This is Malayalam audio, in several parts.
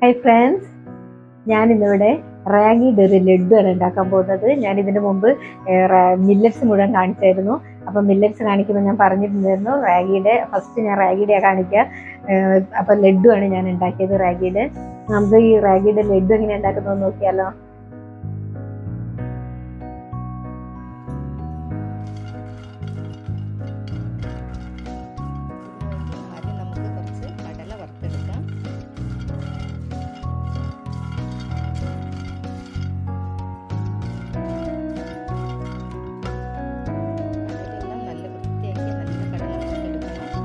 ഹായ് ഫ്രണ്ട്സ് ഞാനിന്നിവിടെ റാഗിയുടെ ഒരു ലഡുവാണ് ഉണ്ടാക്കാൻ പോകുന്നത് ഞാൻ ഇതിനു മുമ്പ് മില്ലറ്റ്സ് മുഴുവൻ കാണിച്ചായിരുന്നു അപ്പം മില്ലറ്റ്സ് കാണിക്കുമ്പോൾ ഞാൻ പറഞ്ഞിട്ടുണ്ടായിരുന്നു റാഗിയുടെ ഫസ്റ്റ് ഞാൻ റാഗിയുടെ കാണിക്കുക ഏഹ് അപ്പം ലഡുവാണ് ഞാൻ ഉണ്ടാക്കിയത് റാഗിയുടെ നമുക്ക് ഈ റാഗിയുടെ ലഡു എങ്ങനെ ഉണ്ടാക്കുന്നത് നോക്കിയാലോ ആദ്യം നമുക്ക് കുറച്ച് കടല വറുത്തെടുക്കാം കടലെല്ലാം നല്ല വൃത്തിയാക്കി നല്ല കടല വറുത്തെടുക്കണം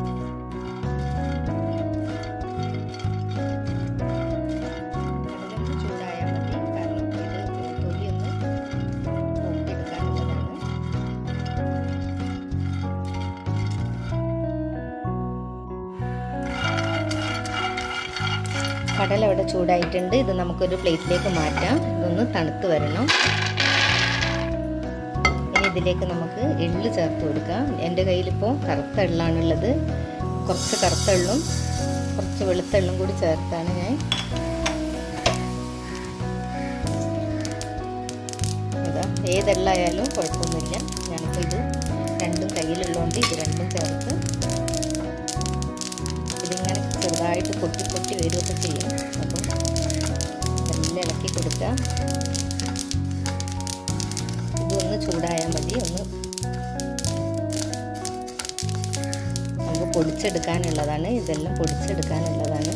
കടലൊന്ന് ചൂടായാൽ മതി കാരണം ഇത് തൊലിയൊന്ന് പോക്കിയെടുക്കാനുള്ളതാണ് കടല ഇവിടെ ചൂടായിട്ടുണ്ട് ഇത് നമുക്കൊരു പ്ലേറ്റിലേക്ക് മാറ്റാം ഇതൊന്ന് തണുത്ത് വരണം ഇനി ഇതിലേക്ക് നമുക്ക് എള്ള് ചേർത്ത് കൊടുക്കാം എൻ്റെ കയ്യിലിപ്പോൾ കറുത്ത എള്ളാണുള്ളത് കുറച്ച് കറുത്ത എള്ളും കുറച്ച് വെളുത്ത എള്ളും കൂടി ചേർത്താണ് ഞാൻ ഇതാ ഏതെള്ളായാലും കുഴപ്പമൊന്നുമില്ല ഞാനിപ്പോൾ ഇത് രണ്ടും കയ്യിലുള്ളതുകൊണ്ട് ഇത് രണ്ടും ചേർത്ത് ഇതിങ്ങനെ ചെറുതായിട്ട് പൊട്ടി പൊട്ടി വരുമൊക്കെ ചെയ്യും അപ്പം നല്ല ഇളക്കി കൊടുക്കുക ഇതൊന്ന് ചൂടായാൽ മതി ഒന്ന് നമുക്ക് പൊടിച്ചെടുക്കാനുള്ളതാണ് ഇതെല്ലാം പൊടിച്ചെടുക്കാനുള്ളതാണ്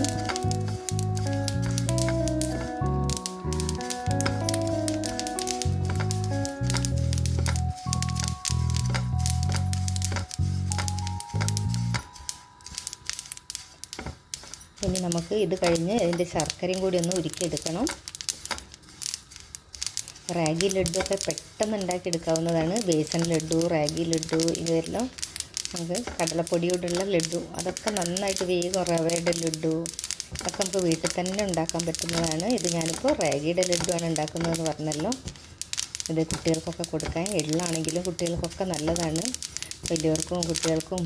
ഇനി നമുക്ക് ഇത് കഴിഞ്ഞ് ഇതിൻ്റെ ശർക്കരയും കൂടി ഒന്ന് ഉരുക്കിയെടുക്കണം റാഗി ലഡു ഒക്കെ പെട്ടെന്ന് ഉണ്ടാക്കിയെടുക്കാവുന്നതാണ് ബേസൻ ലഡു റാഗി ലഡു ഇവയെല്ലാം നമുക്ക് കടലപ്പൊടിയോടുള്ള ലഡു അതൊക്കെ നന്നായിട്ട് വേഗം റവയുടെ ലഡു ഒക്കെ നമുക്ക് വീട്ടിൽ തന്നെ ഉണ്ടാക്കാൻ പറ്റുന്നതാണ് ഇത് ഞാനിപ്പോൾ റാഗിയുടെ ലഡുവാണ് ഉണ്ടാക്കുന്നതെന്ന് പറഞ്ഞല്ലോ ഇത് കുട്ടികൾക്കൊക്കെ കൊടുക്കാൻ എള്ളാണെങ്കിലും കുട്ടികൾക്കൊക്കെ നല്ലതാണ് വലിയവർക്കും കുട്ടികൾക്കും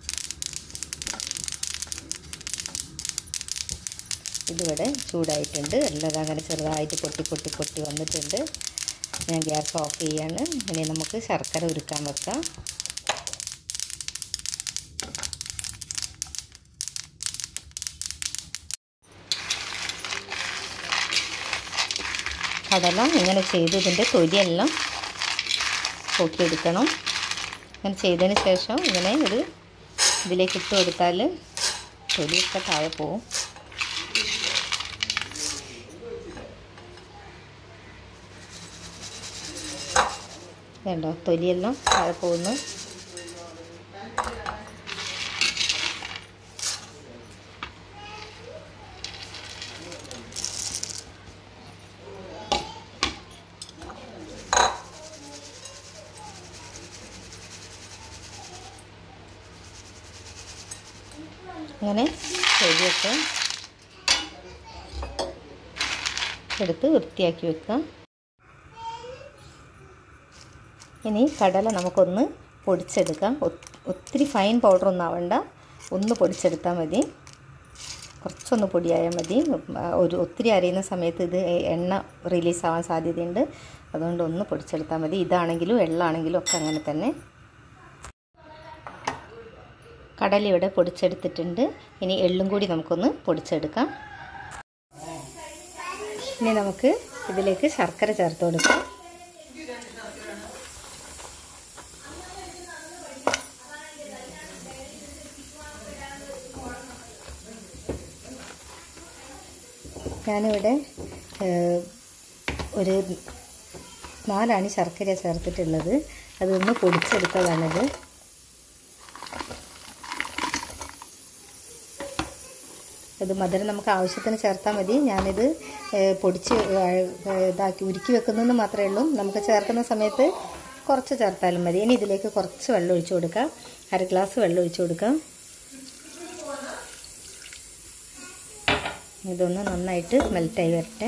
ഇതിവിടെ ചൂടായിട്ടുണ്ട് എല്ലാം അങ്ങനെ ചെറുതായിട്ട് പൊട്ടി പൊട്ടി പൊട്ടി വന്നിട്ടുണ്ട് ഞാൻ ഗ്യാസ് ഓഫ് ചെയ്യാണ് ഇനി നമുക്ക് ശർക്കര ഉരുക്കാൻ വെക്കാം കടല ഇങ്ങനെ ചെയ്ത് ഇതിൻ്റെ തൊലിയെല്ലാം പൊക്കിയെടുക്കണം ഇങ്ങനെ ചെയ്തതിന് ശേഷം ഇങ്ങനെ ഒരു ഇതിലേക്ക് ഇട്ട് കൊടുത്താൽ തൊലിയൊക്കെ താഴെ പോവും വേണ്ടോ തൊലിയെല്ലാം താഴെ പോകുന്നു അങ്ങനെ തൊലിയൊക്കെ എടുത്ത് വൃത്തിയാക്കി വെക്കാം ഇനി കടല നമുക്കൊന്ന് പൊടിച്ചെടുക്കാം ഒത്തിരി ഫൈൻ പൗഡറൊന്നും ആവണ്ട ഒന്ന് പൊടിച്ചെടുത്താൽ മതി കുറച്ചൊന്ന് പൊടിയായാൽ മതി ഒരു ഒത്തിരി അരയുന്ന സമയത്ത് ഇത് എണ്ണ റിലീസ് ആവാൻ സാധ്യതയുണ്ട് അതുകൊണ്ട് ഒന്ന് പൊടിച്ചെടുത്താൽ മതി ഇതാണെങ്കിലും എള്ളാണെങ്കിലും ഒക്കെ അങ്ങനെ തന്നെ കടല ഇവിടെ പൊടിച്ചെടുത്തിട്ടുണ്ട് ഇനി എള്ളും കൂടി നമുക്കൊന്ന് പൊടിച്ചെടുക്കാം ഇനി നമുക്ക് ഇതിലേക്ക് ശർക്കര ചേർത്ത് കൊടുക്കാം ഞാനിവിടെ ഒരു നാലാണ് ശർക്കര ചേർത്തിട്ടുള്ളത് അതൊന്ന് പൊടിച്ചെടുത്തതാണിത് ഇത് മധുരം നമുക്ക് ആവശ്യത്തിന് ചേർത്താൽ മതി ഞാനിത് പൊടിച്ച് ഇതാക്കി ഉരുക്കി വെക്കുന്നതെന്ന് മാത്രമേ ഉള്ളൂ നമുക്ക് ചേർക്കുന്ന സമയത്ത് കുറച്ച് ചേർത്താലും മതി ഇനി ഇതിലേക്ക് കുറച്ച് വെള്ളം ഒഴിച്ചു കൊടുക്കാം അര ഗ്ലാസ് വെള്ളം ഒഴിച്ചു കൊടുക്കാം ഇതൊന്ന് നന്നായിട്ട് മെൽറ്റായി വരട്ടെ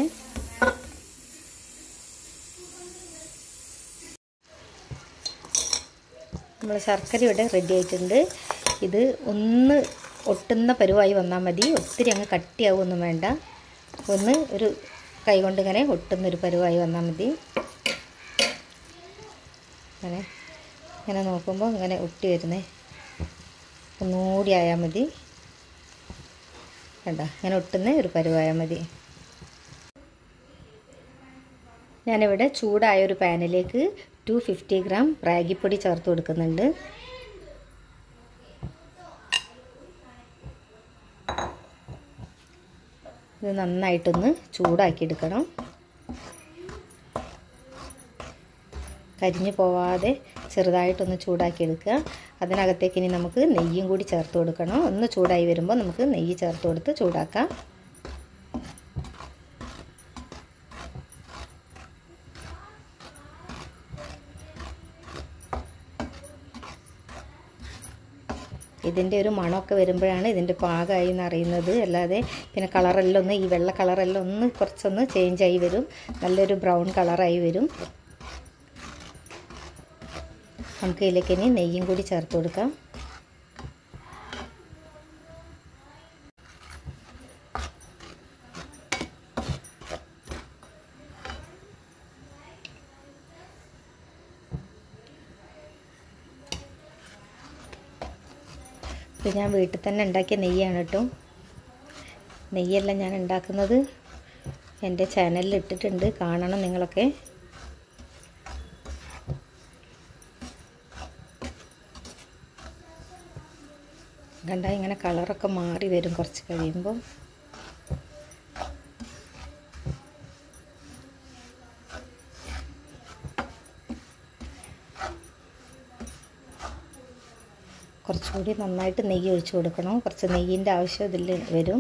നമ്മൾ ശർക്കര ഇവിടെ റെഡി ആയിട്ടുണ്ട് ഇത് ഒന്ന് ഒട്ടുന്ന പരുവായി വന്നാൽ മതി ഒത്തിരി അങ്ങ് കട്ടിയാവുമൊന്നും വേണ്ട ഒന്ന് ഒരു കൈ കൊണ്ട് ഇങ്ങനെ ഒട്ടുന്നൊരു പരുവായി വന്നാൽ മതി അങ്ങനെ ഇങ്ങനെ നോക്കുമ്പോൾ ഇങ്ങനെ ഒട്ടി വരുന്നേ ഒന്നുകൂടി ആയാൽ മതി കണ്ട ഇങ്ങനെ ഒട്ടുന്ന ഒരു പരുവായാൽ മതി ഞാനിവിടെ ചൂടായ ഒരു പാനിലേക്ക് ടു ഫിഫ്റ്റി ഗ്രാം റാഗിപ്പൊടി ചേർത്ത് കൊടുക്കുന്നുണ്ട് ഇത് നന്നായിട്ടൊന്ന് ചൂടാക്കി എടുക്കണം കരിഞ്ഞു പോവാതെ ചെറുതായിട്ടൊന്ന് ചൂടാക്കി എടുക്കുക അതിനകത്തേക്ക് ഇനി നമുക്ക് നെയ്യും കൂടി ചേർത്ത് കൊടുക്കണം ഒന്ന് ചൂടായി വരുമ്പോൾ നമുക്ക് നെയ്യ് ചേർത്ത് കൊടുത്ത് ചൂടാക്കാം ഇതിൻ്റെ ഒരു മണമൊക്കെ വരുമ്പോഴാണ് ഇതിൻ്റെ പാകമായി എന്ന് അറിയുന്നത് അല്ലാതെ പിന്നെ കളറെല്ലാം ഒന്ന് ഈ വെള്ള കളറെല്ലാം ഒന്ന് കുറച്ചൊന്ന് ചേഞ്ചായി വരും നല്ലൊരു ബ്രൗൺ കളറായി വരും നമുക്ക് ഇതിലേക്ക് ഇനി നെയ്യും കൂടി ചേർത്ത് കൊടുക്കാം ഇത് ഞാൻ വീട്ടിൽ തന്നെ ഉണ്ടാക്കിയ നെയ്യാണ് കേട്ടോ നെയ്യെല്ലാം ഞാൻ ഉണ്ടാക്കുന്നത് എൻ്റെ ചാനലിൽ ഇട്ടിട്ടുണ്ട് കാണണം നിങ്ങളൊക്കെ കണ്ട ഇങ്ങനെ കളറൊക്കെ മാറി വരും കുറച്ച് കഴിയുമ്പോൾ കുറച്ചുകൂടി നന്നായിട്ട് നെയ്യ് ഒഴിച്ചു കൊടുക്കണം കുറച്ച് നെയ്യിൻ്റെ ആവശ്യം ഇതിൽ വരും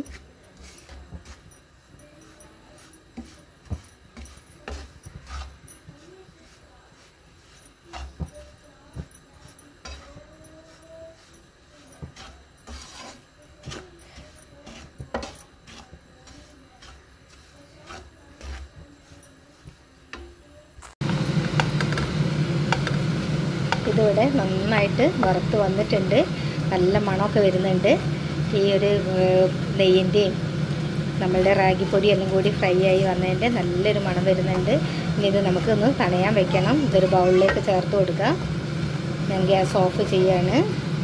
ഇതിവിടെ നന്നായിട്ട് വറുത്ത് വന്നിട്ടുണ്ട് നല്ല മണമൊക്കെ വരുന്നുണ്ട് ഈ ഒരു ഏഹ്, നെയ്യിൻ്റെയും നമ്മളുടെ റാഗിപ്പൊടി എല്ലാം കൂടി ഫ്രൈ ആയി വന്നതിൻ്റെ നല്ലൊരു മണം വരുന്നുണ്ട് ഇനി ഇത് നമുക്കൊന്ന് തണയാൻ വെക്കണം ഇതൊരു ബൗളിലേക്ക് ചേർത്ത് കൊടുക്കുക ഞാൻ ഗ്യാസ് ഓഫ് ചെയ്യാണ്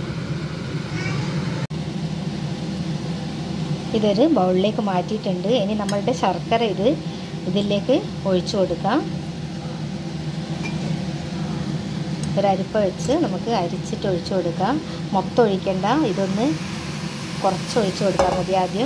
ഇതൊരു ബൗളിലേക്ക് മാറ്റിയിട്ടുണ്ട് ഇനി നമ്മളുടെ ശർക്കര ഇത് ഇതിലേക്ക് ഒഴിച്ചു കൊടുക്കാം ഒരു അരിപ്പ വെച്ച് നമുക്ക് അരിച്ചിട്ട് ഒഴിച്ചു കൊടുക്കാം മൊത്തം ഒഴിക്കണ്ട ഇതൊന്ന് കുറച്ച് ഒഴിച്ചു കൊടുത്താൽ മതി ആദ്യം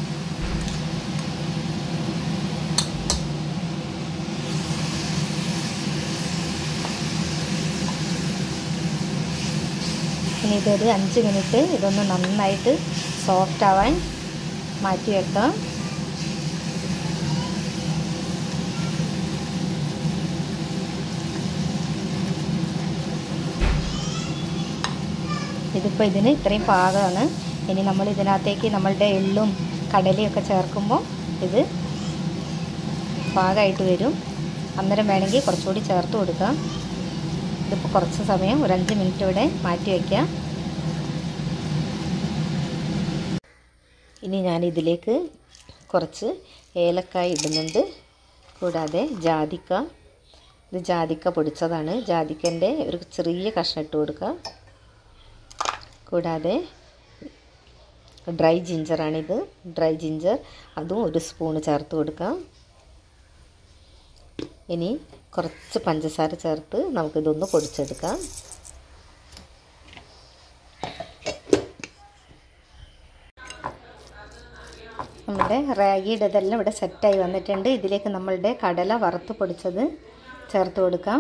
ഇനി ഇതൊരു അഞ്ച് മിനിറ്റ് ഇതൊന്ന് നന്നായിട്ട് സോഫ്റ്റ് ആവാൻ മാറ്റി വെക്കാം ഇതിപ്പോൾ ഇതിന് ഇത്രയും പാകമാണ് ഇനി നമ്മൾ ഇതിനകത്തേക്ക് നമ്മളുടെ എള്ളും കടലയൊക്കെ ചേർക്കുമ്പോൾ ഇത് പാകമായിട്ട് വരും അന്നേരം വേണമെങ്കിൽ കുറച്ചുകൂടി ചേർത്ത് കൊടുക്കാം ഇതിപ്പോൾ കുറച്ച് സമയം ഒരു അഞ്ച് മിനിറ്റ് ഇവിടെ മാറ്റി വയ്ക്കാം ഇനി ഞാൻ ഇതിലേക്ക് കുറച്ച് ഏലക്കായ ഇടുന്നുണ്ട് കൂടാതെ ജാതിക്ക ഇത് ജാതിക്ക പൊടിച്ചതാണ് ജാതിക്കൻ്റെ ഒരു ചെറിയ കഷ്ണം ഇട്ട് കൊടുക്കുക കൂടാതെ ഡ്രൈ ജിഞ്ചറാണിത് ഡ്രൈ ജിഞ്ചർ അതും ഒരു സ്പൂണ് ചേർത്ത് കൊടുക്കാം ഇനി കുറച്ച് പഞ്ചസാര ചേർത്ത് നമുക്കിതൊന്ന് പൊടിച്ചെടുക്കാം നമ്മുടെ റാഗിയുടെ ഇതെല്ലാം ഇവിടെ സെറ്റായി വന്നിട്ടുണ്ട് ഇതിലേക്ക് നമ്മളുടെ കടല വറുത്ത് പൊടിച്ചത് ചേർത്ത് കൊടുക്കാം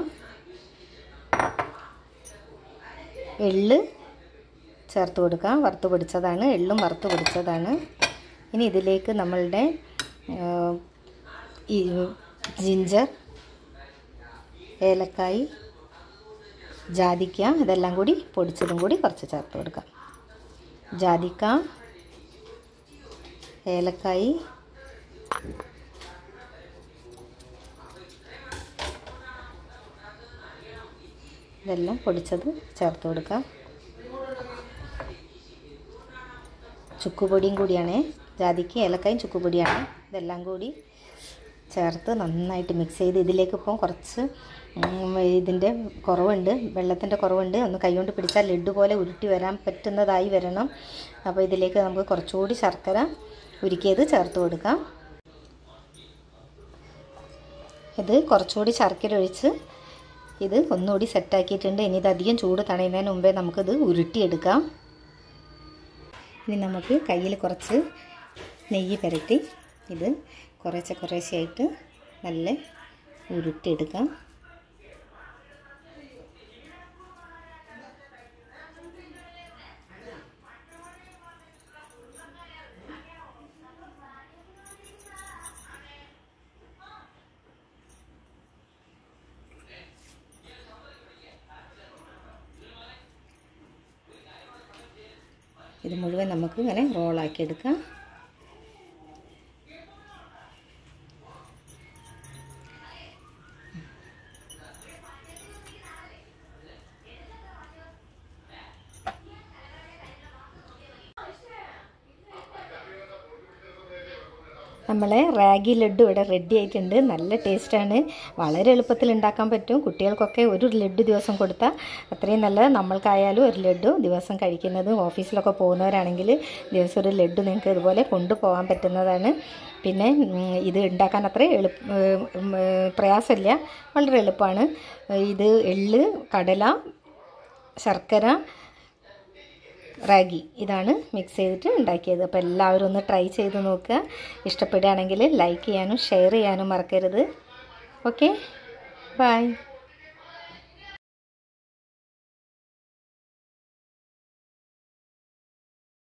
എള്ള് ചേർത്ത് കൊടുക്കാം വറുത്ത് പൊടിച്ചതാണ് എള്ളും വറുത്ത് പൊടിച്ചതാണ് ഇനി ഇതിലേക്ക് നമ്മളുടെ ആ, ഈ ജിഞ്ചർ ഏലക്കായി ജാതിക്ക ഇതെല്ലാം കൂടി പൊടിച്ചതും കൂടി കുറച്ച് ചേർത്ത് കൊടുക്കാം ജാതിക്ക ഏലക്കായി ഇതെല്ലാം പൊടിച്ചത് ചേർത്ത് കൊടുക്കാം ചുക്കുപൊടിയും കൂടിയാണേ ജാതിക്ക് ഏലക്കായും ചുക്കുപൊടിയാണ് ഇതെല്ലാം കൂടി ചേർത്ത് നന്നായിട്ട് മിക്സ് ചെയ്ത് ഇതിലേക്ക് ഇപ്പം കുറച്ച് ഉം, ഇതിൻ്റെ കുറവുണ്ട് വെള്ളത്തിൻ്റെ കുറവുണ്ട് ഒന്ന് കൈകൊണ്ട് പിടിച്ചാൽ ലഡു പോലെ ഉരുട്ടി വരാൻ പറ്റുന്നതായി വരണം അപ്പോൾ ഇതിലേക്ക് നമുക്ക് കുറച്ചുകൂടി ശർക്കര ഉരുക്കിയത് ചേർത്ത് കൊടുക്കാം ഇത് കുറച്ചുകൂടി ശർക്കര ഒഴിച്ച് ഇത് ഒന്നുകൂടി സെറ്റാക്കിയിട്ടുണ്ട് ഇനി ഇത് അധികം ചൂട് തണയുന്നതിന് മുമ്പേ നമുക്കിത് ഉരുട്ടിയെടുക്കാം ഇനി നമുക്ക് കയ്യിൽ കുറച്ച് നെയ്യ് പുരട്ടി ഇത് കുറേശ്ശെ കുറേശ്ശെയായിട്ട് നല്ല ഉരുട്ടിയെടുക്കാം ഇത് മുഴുവൻ നമുക്ക് ഇങ്ങനെ റോളാക്കി എടുക്കാം നമ്മളെ റാഗി ലഡു ഇവിടെ റെഡി ആയിട്ടുണ്ട് നല്ല ടേസ്റ്റാണ് വളരെ എളുപ്പത്തിൽ ഉണ്ടാക്കാൻ പറ്റും കുട്ടികൾക്കൊക്കെ ഒരു ലഡു ദിവസം കൊടുത്താൽ അത്രയും നല്ലത് നമ്മൾക്കായാലും ഒരു ലഡു ദിവസം കഴിക്കുന്നത് ഓഫീസിലൊക്കെ പോകുന്നവരാണെങ്കിൽ ദിവസം ഒരു ലഡു നിങ്ങൾക്ക് ഇതുപോലെ കൊണ്ടുപോകാൻ പറ്റുന്നതാണ് പിന്നെ ഉം, ഇത് ഉണ്ടാക്കാൻ അത്ര എളുപ്പ ഉം, ഏർ, പ്രയാസമില്ല വളരെ എളുപ്പമാണ് ഇത് എള്ള് കടല ശർക്കര റാഗി ഇതാണ് മിക്സ് ചെയ്തിട്ട് ഉണ്ടാക്കിയത് അപ്പോൾ എല്ലാവരും ഒന്ന് ട്രൈ ചെയ്ത് നോക്കുക ഇഷ്ടപ്പെടുകയാണെങ്കിൽ ലൈക്ക് ചെയ്യാനും ഷെയർ ചെയ്യാനും മറക്കരുത് ഓക്കെ ബൈ